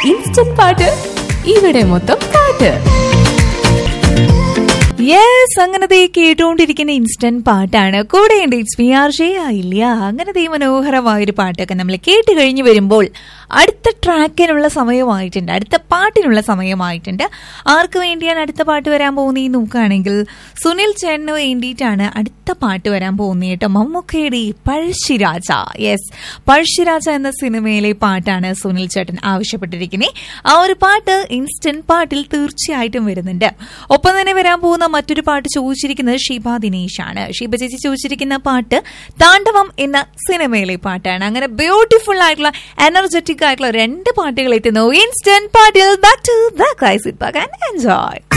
instant പാട്ട് ഇവിടെ മൊത്തം പാട്ട് യെസ് അങ്ങനത്തെ കേട്ടുകൊണ്ടിരിക്കുന്ന ഇൻസ്റ്റന്റ് പാട്ടാണ് കൂടെയുണ്ട് ഇറ്റ്സ് പി ആർ ഷേ ഇല്ല അങ്ങനത്തെ ഈ മനോഹരമായ ഒരു പാട്ടൊക്കെ നമ്മൾ കേട്ട് കഴിഞ്ഞ് വരുമ്പോൾ അടുത്ത ട്രാക്കിനുള്ള സമയമായിട്ടുണ്ട് അടുത്ത പാട്ടിനുള്ള സമയമായിട്ടുണ്ട് ആർക്ക് വേണ്ടിയാണ് അടുത്ത പാട്ട് വരാൻ പോകുന്നത് നോക്കുകയാണെങ്കിൽ സുനിൽ ചേട്ടന് വേണ്ടിയിട്ടാണ് അടുത്ത പാട്ട് വരാൻ പോകുന്നത് കേട്ടോ മമ്മൂക്കയുടെ പഴശ്ശിരാജ യെസ് പഴശ്ശിരാജ എന്ന സിനിമയിലെ പാട്ടാണ് സുനിൽ ചേട്ടൻ ആവശ്യപ്പെട്ടിരിക്കുന്നത് ആ ഒരു പാട്ട് ഇൻസ്റ്റന്റ് പാട്ടിൽ തീർച്ചയായിട്ടും വരുന്നുണ്ട് ഒപ്പം തന്നെ വരാൻ പോകുന്ന മറ്റൊരു പാട്ട് ചോദിച്ചിരിക്കുന്നത് ഷീബ ദിനേശ് ആണ് ഷീബ ചേച്ചി ചോദിച്ചിരിക്കുന്ന പാട്ട് താണ്ഡവം എന്ന സിനിമയിലെ പാട്ടാണ് അങ്ങനെ ബ്യൂട്ടിഫുൾ ആയിട്ടുള്ള എനർജറ്റിക് ആയിട്ടുള്ള രണ്ട് പാട്ടുകൾ എത്തുന്നു ഇൻസ്റ്റന്റ് പാട്ടിൽ ബാക്ക് ടു ദ ക്രൈസിറ്റ് പാക്ക് ആൻഡ് എൻജോയ്